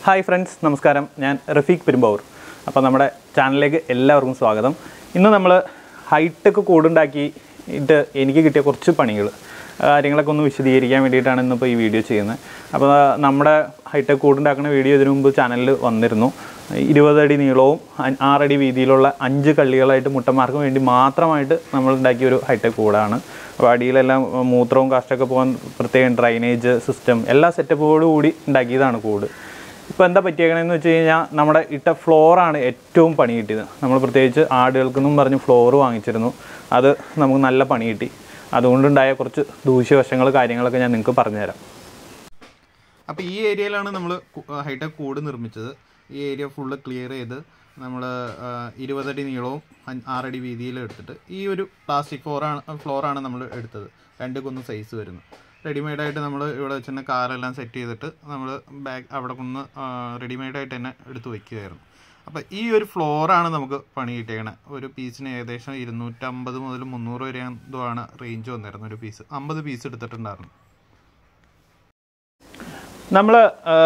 hi friends നമസ്കാരം ഞാൻ റഫീഖ് പെരുമ്പാവൂർ അപ്പോൾ നമ്മുടെ ചാനലിലേക്ക് എല്ലാവർക്കും സ്വാഗതം ഇന്ന് നമ്മൾ ഹൈടെക് കൂടുണ്ടാക്കി ഇട്ട് എനിക്ക് കിട്ടിയ കുറച്ച് പണികൾ കാര്യങ്ങളൊക്കെ ഒന്ന് വിശദീകരിക്കാൻ വേണ്ടിയിട്ടാണ് ഇന്നിപ്പോൾ ഈ വീഡിയോ ചെയ്യുന്നത് അപ്പോൾ നമ്മുടെ ഹൈടെക് കൂടുണ്ടാക്കുന്ന വീഡിയോ ഇതിനു മുമ്പ് ചാനലിൽ വന്നിരുന്നു ഇരുപതടി നീളവും അ- ആറടി വീതിയിലുള്ള അഞ്ച് കള്ളികളായിട്ട് മുട്ടന്മാർക്ക് വേണ്ടി മാത്രമായിട്ട് നമ്മൾ ഉണ്ടാക്കിയ ഒരു ഹൈടെക് കൂടാണ് അപ്പോൾ അടിയിലെല്ലാം മൂത്രവും കാഷ്ടൊക്കെ പോകാൻ പ്രത്യേകം ഡ്രൈനേജ് സിസ്റ്റം എല്ലാ സെറ്റപ്പോടു കൂടി ഉണ്ടാക്കിയതാണ് കൂട് ഇപ്പോൾ എന്താ പറ്റിയേക്കണമെന്ന് വെച്ച് കഴിഞ്ഞാൽ നമ്മുടെ ഇട്ട ഫ്ലോറാണ് ഏറ്റവും പണി കിട്ടിയത് നമ്മൾ പ്രത്യേകിച്ച് ആടുകൾക്കെന്നും പറഞ്ഞ് ഫ്ലോർ വാങ്ങിച്ചിരുന്നു അത് നമുക്ക് നല്ല പണി കിട്ടി അതുകൊണ്ടുണ്ടായ കുറച്ച് ദൂഷ്യവശങ്ങൾ കാര്യങ്ങളൊക്കെ ഞാൻ നിങ്ങൾക്ക് പറഞ്ഞുതരാം അപ്പോൾ ഈ ഏരിയയിലാണ് നമ്മൾ ഹൈടെക് കൂട് നിർമ്മിച്ചത് ഈ ഏരിയ ഫുള്ള് ക്ലിയർ ചെയ്ത് നമ്മൾ ഇരുപതടി നീളവും അഞ്ച്- ആറടി വീതിയിലും എടുത്തിട്ട് ഈ ഒരു പ്ലാസ്റ്റിക് ഫ്ലോറാണ് ഫ്ലോറാണ് നമ്മൾ എടുത്തത് രണ്ട് കുന്ന് സൈസ് വരുന്നത് റെഡിമെയ്ഡായിട്ട് നമ്മൾ ഇവിടെ വെച്ച് തന്നെ കാറെല്ലാം സെറ്റ് ചെയ്തിട്ട് നമ്മൾ ബാഗ് അവിടെ കുന്ന് റെഡിമെയ്ഡായിട്ട് തന്നെ എടുത്ത് വയ്ക്കുകയായിരുന്നു അപ്പോൾ ഈ ഒരു ഫ്ലോറാണ് നമുക്ക് പണി കിട്ടിയേക്കണേ ഒരു പീസിന് ഏകദേശം ഇരുന്നൂറ്റമ്പത് മുതൽ മുന്നൂറ് വരെ എന്തോ ആണ് റേഞ്ച് വന്നിരുന്നത് ഒരു പീസ് അമ്പത് പീസ് എടുത്തിട്ടുണ്ടായിരുന്നു നമ്മൾ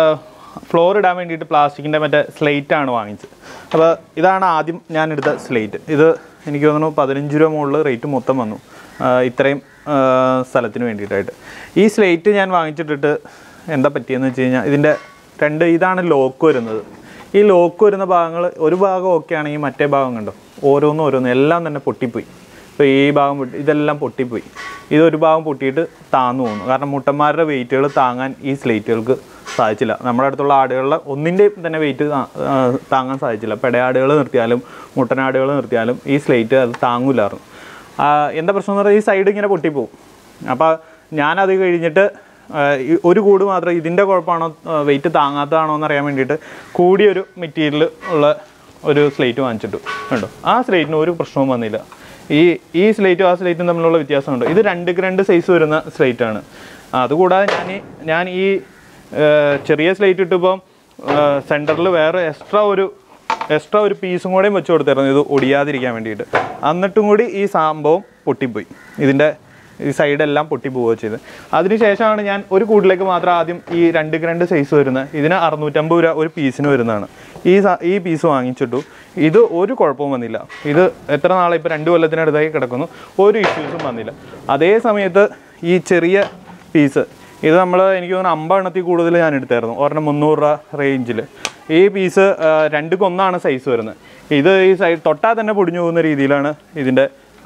ഫ്ലോർ ഇടാൻ വേണ്ടിയിട്ട് പ്ലാസ്റ്റിക്കിൻ്റെ മറ്റേ സ്ലേറ്റ് ആണ് വാങ്ങിച്ചത് അപ്പോൾ ഇതാണ് ആദ്യം ഞാൻ എടുത്ത സ്ലേറ്റ് ഇത് എനിക്ക് തോന്നുന്നു പതിനഞ്ച് രൂപ മുകളിൽ റേറ്റ് മൊത്തം വന്നു ആ, ഇത്രയും ആ, സ്ഥലത്തിന് വേണ്ടിയിട്ടായിട്ട് ഈ സ്ലേറ്റ് ഞാൻ വാങ്ങിച്ചിട്ടിട്ട് എന്താ പറ്റിയെന്ന് വെച്ച് കഴിഞ്ഞാൽ ഇതിൻ്റെ രണ്ട് ഇതാണ് ലോക്ക് വരുന്നത് ഈ ലോക്ക് വരുന്ന ഭാഗങ്ങൾ ഒരു ഭാഗം ഓക്കെ ആണെങ്കിൽ മറ്റേ ഭാഗം കണ്ടോ ഓരോന്നും ഓരോന്നും എല്ലാം തന്നെ പൊട്ടിപ്പോയി ഇപ്പോൾ ഈ ഭാഗം പൊട്ടി ഇതെല്ലാം പൊട്ടിപ്പോയി ഇതൊരു ഭാഗം പൊട്ടിയിട്ട് താന്നു പോകുന്നു കാരണം മുട്ടന്മാരുടെ വെയിറ്റുകൾ താങ്ങാൻ ഈ സ്ലേറ്റുകൾക്ക് സാധിച്ചില്ല നമ്മുടെ അടുത്തുള്ള ആടുകളുടെ ഒന്നിൻ്റെയും തന്നെ വെയിറ്റ് താങ്ങാൻ സാധിച്ചില്ല പെടയാടുകൾ നിർത്തിയാലും മുട്ടനാടുകൾ നിർത്തിയാലും ഈ സ്ലേറ്റ് അത് താങ്ങൂലായിരുന്നു ആ, എന്താ പ്രശ്നം എന്ന് പറഞ്ഞാൽ ഈ സൈഡ് ഇങ്ങനെ പൊട്ടിപ്പോവും അപ്പോൾ ഞാനത് കഴിഞ്ഞിട്ട് ആ, ഈ ഒരു കൂട് മാത്രം ഇതിൻ്റെ കുഴപ്പമാണോ വെയിറ്റ് താങ്ങാത്തതാണോ എന്ന് അറിയാൻ വേണ്ടിയിട്ട് കൂടിയൊരു മെറ്റീരിയൽ ഉള്ള ഒരു സ്ലേറ്റ് വാങ്ങിച്ചിട്ടു കണ്ടോ ആ സ്ലേറ്റിന് ഒരു പ്രശ്നവും വന്നില്ല ഈ ഈ സ്ലേറ്റും ആ സ്ലേറ്റും തമ്മിലുള്ള വ്യത്യാസമുണ്ട് ഇത് രണ്ടുക്ക് രണ്ട് സൈസ് വരുന്ന സ്ലേറ്റ് ആണ് അതുകൂടാതെ ഞാൻ ഈ ഞാൻ ഈ ഏർ, ചെറിയ സ്ലേറ്റ് ഇട്ടിപ്പോൾ സെൻറ്ററിൽ വേറെ എക്സ്ട്രാ ഒരു എക്സ്ട്രാ ഒരു പീസും കൂടെയും വെച്ച് കൊടുത്തായിരുന്നു ഇത് ഒടിയാതിരിക്കാൻ വേണ്ടിയിട്ട് എന്നിട്ടും കൂടി ഈ സംഭവം പൊട്ടിപ്പോയി ഇതിൻ്റെ ഈ സൈഡെല്ലാം പൊട്ടിപ്പോവുകയോ ചെയ്ത് അതിനുശേഷമാണ് ഞാൻ ഒരു കൂട്ടിലേക്ക് മാത്രം ആദ്യം ഈ രണ്ട് രണ്ട് സൈസ് വരുന്നത് ഇതിന് അറുന്നൂറ്റമ്പത് രൂപ ഒരു പീസിന് വരുന്നതാണ് ഈ സ- ഈ പീസ് വാങ്ങിച്ചിട്ടു ഇത് ഒരു കുഴപ്പവും വന്നില്ല ഇത് എത്ര നാളെ ഇപ്പോൾ രണ്ട് കൊല്ലത്തിനടുത്തായി കിടക്കുന്നു ഒരു ഇഷ്യൂസും വന്നില്ല അതേ സമയത്ത് ഈ ചെറിയ പീസ് ഇത് നമ്മൾ എനിക്ക് തോന്നുന്നു അമ്പതെണ്ണത്തിൽ കൂടുതൽ ഞാൻ എടുത്തായിരുന്നു ഒരെണ്ണം മുന്നൂറ് രൂപ റേഞ്ചിൽ ഈ പീസ് രണ്ട് കൊന്നാണ് സൈസ് വരുന്നത് ഇത് ഈ സൈഡ് തൊട്ടാൽ തന്നെ പൊടിഞ്ഞു പോകുന്ന രീതിയിലാണ് ഇതിൻ്റെ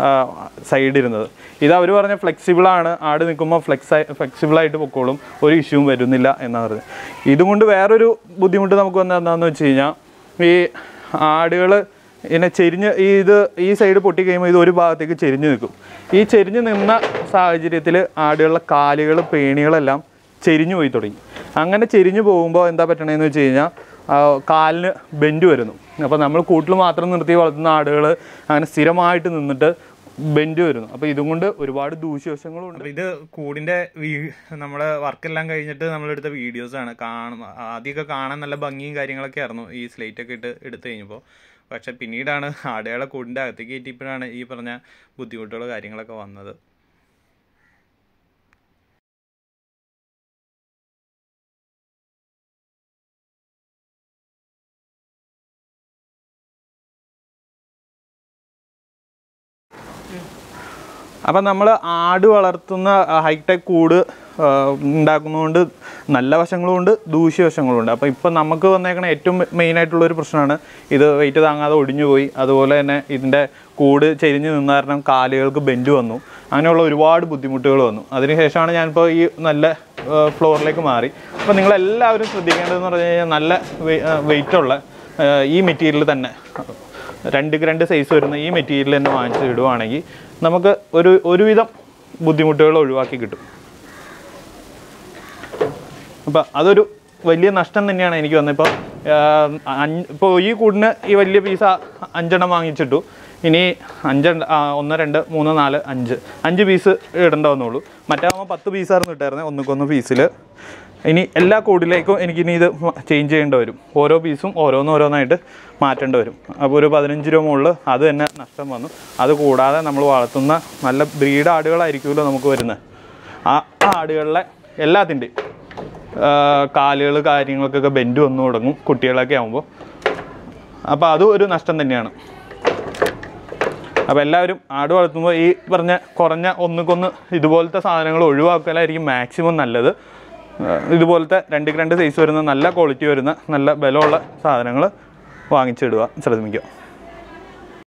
സൈഡ് ഇരുന്നത് ഇത് അവർ പറഞ്ഞ ഫ്ലെക്സിബിളാണ് ആട് നിൽക്കുമ്പോൾ ഫ്ലെക്സ് ഫ്ലെക്സിബിളായിട്ട് പൊക്കോളും ഒരു ഇഷ്യൂവും വരുന്നില്ല എന്നാണ് പറഞ്ഞത് ഇതും കൊണ്ട് വേറൊരു ബുദ്ധിമുട്ട് നമുക്ക് വന്നത് എന്താണെന്ന് വെച്ച് കഴിഞ്ഞാൽ ഈ ആടുകൾ ഇങ്ങനെ ചെരിഞ്ഞ് ഈ ഇത് ഈ സൈഡ് പൊട്ടി കഴിയുമ്പോൾ ഇത് ഒരു ഭാഗത്തേക്ക് ചെരിഞ്ഞ് നിൽക്കും ഈ ചെരിഞ്ഞ് നിന്ന സാഹചര്യത്തിൽ ആടുകളുടെ കാലുകൾ പേണികളെല്ലാം ചെരിഞ്ഞു പോയി തുടങ്ങി അങ്ങനെ ചെരിഞ്ഞു പോകുമ്പോൾ എന്താ പറ്റണതെന്ന് വെച്ച് കഴിഞ്ഞാൽ ആ, കാലിന് ബെൻഡ് വരുന്നു അപ്പോൾ നമ്മൾ കൂട്ടിൽ മാത്രം നിർത്തി വളർത്തുന്ന ആടുകൾ അങ്ങനെ സ്ഥിരമായിട്ട് നിന്നിട്ട് ബെൻഡ് വരുന്നു അപ്പോൾ ഇതും കൊണ്ട് ഒരുപാട് ദൂഷ്യവശങ്ങളും ഉണ്ട് ഇത് കൂടിൻ്റെ നമ്മുടെ വർക്കെല്ലാം കഴിഞ്ഞിട്ട് നമ്മളെടുത്ത വീഡിയോസാണ് കാണും ആദ്യമൊക്കെ കാണാൻ നല്ല ഭംഗിയും കാര്യങ്ങളൊക്കെ ആയിരുന്നു ഈ സ്ലേറ്റ് ഒക്കെ ഇട്ട് എടുത്തു കഴിഞ്ഞപ്പോൾ പക്ഷെ പിന്നീടാണ് ആടുകളെ കൂടിൻ്റെ അകത്തേക്ക് കയറ്റിയപ്പോഴാണ് ഈ പറഞ്ഞ ബുദ്ധിമുട്ടുകൾ കാര്യങ്ങളൊക്കെ വന്നത് അപ്പം നമ്മൾ ആട് വളർത്തുന്ന ഹൈടെക് കൂട് ആ, ഉണ്ടാക്കുന്നതുകൊണ്ട് നല്ല വശങ്ങളും ഉണ്ട് ദൂഷ്യവശങ്ങളും ഉണ്ട് അപ്പോൾ ഇപ്പം നമുക്ക് വന്നേക്കണ ഏറ്റവും മെയിൻ ആയിട്ടുള്ള ഒരു പ്രശ്നമാണ് ഇത് വെയിറ്റ് താങ്ങാതെ ഒടിഞ്ഞു പോയി അതുപോലെ തന്നെ ഇതിൻ്റെ കൂട് ചെരിഞ്ഞ് നിന്ന കാരണം കാലുകൾക്ക് ബെൻഡ് വന്നു അങ്ങനെയുള്ള ഒരുപാട് ബുദ്ധിമുട്ടുകൾ വന്നു അതിനുശേഷമാണ് ഞാനിപ്പോൾ ഈ നല്ല ഫ്ലോറിലേക്ക് മാറി അപ്പോൾ നിങ്ങളെല്ലാവരും ശ്രദ്ധിക്കേണ്ടതെന്ന് പറഞ്ഞു കഴിഞ്ഞാൽ നല്ല വെയിറ്റുള്ള ഈ മെറ്റീരിയൽ തന്നെ രണ്ട് രണ്ട് സൈസ് വരുന്ന ഈ മെറ്റീരിയൽ തന്നെ വാങ്ങിച്ച് ഇടുവാണെങ്കിൽ നമുക്ക് ഒരു ഒരുവിധം ബുദ്ധിമുട്ടുകൾ ഒഴിവാക്കി കിട്ടും അപ്പം അതൊരു വലിയ നഷ്ടം തന്നെയാണ് എനിക്ക് വന്നത് ഇപ്പോൾ ഇപ്പോൾ ഈ കൂടിന് ഈ വലിയ പീസ അഞ്ചെണ്ണം വാങ്ങിച്ചിട്ടു ഇനി അഞ്ചെണ്ണം ആ, ഒന്ന് രണ്ട് മൂന്ന് നാല് അഞ്ച് അഞ്ച് പീസ് ഇടേണ്ട വന്നുള്ളൂ മറ്റാകുമ്പോൾ പത്ത് പീസായിരുന്നു ഇട്ടായിരുന്നത് ഒന്നുക്കൊന്ന് പീസിൽ ഇനി എല്ലാ കൂടിലേക്കും എനിക്കിനി ഇത് ചേഞ്ച് ചെയ്യേണ്ടി വരും ഓരോ പീസും ഓരോന്നോരോന്നായിട്ട് മാറ്റേണ്ടി വരും അപ്പോൾ ഒരു പതിനഞ്ച് രൂപ മുകളിൽ അത് തന്നെ നഷ്ടം വന്നു അത് കൂടാതെ നമ്മൾ വളർത്തുന്ന നല്ല ബ്രീഡ് ആടുകളായിരിക്കുമല്ലോ നമുക്ക് വരുന്നത് ആ ആടുകളിലെ എല്ലാത്തിൻ്റെയും കാലുകൾ കാര്യങ്ങൾക്കൊക്കെ ബെൻഡ് വന്നു തുടങ്ങും കുട്ടികളൊക്കെ ആകുമ്പോൾ അപ്പോൾ അതും ഒരു നഷ്ടം തന്നെയാണ് അപ്പോൾ എല്ലാവരും ആട് വളർത്തുമ്പോൾ ഈ പറഞ്ഞ കുറഞ്ഞ ഒന്നുകൊന്ന് ഇതുപോലത്തെ സാധനങ്ങൾ ഒഴിവാക്കലായിരിക്കും മാക്സിമം നല്ലത് ആ, ഇതുപോലത്തെ രണ്ടിക്ക് രണ്ട് സൈസ് വരുന്ന നല്ല ക്വാളിറ്റി വരുന്ന നല്ല ബലമുള്ള സാധനങ്ങൾ വാങ്ങിച്ചിടുക ശ്രമിക്കുക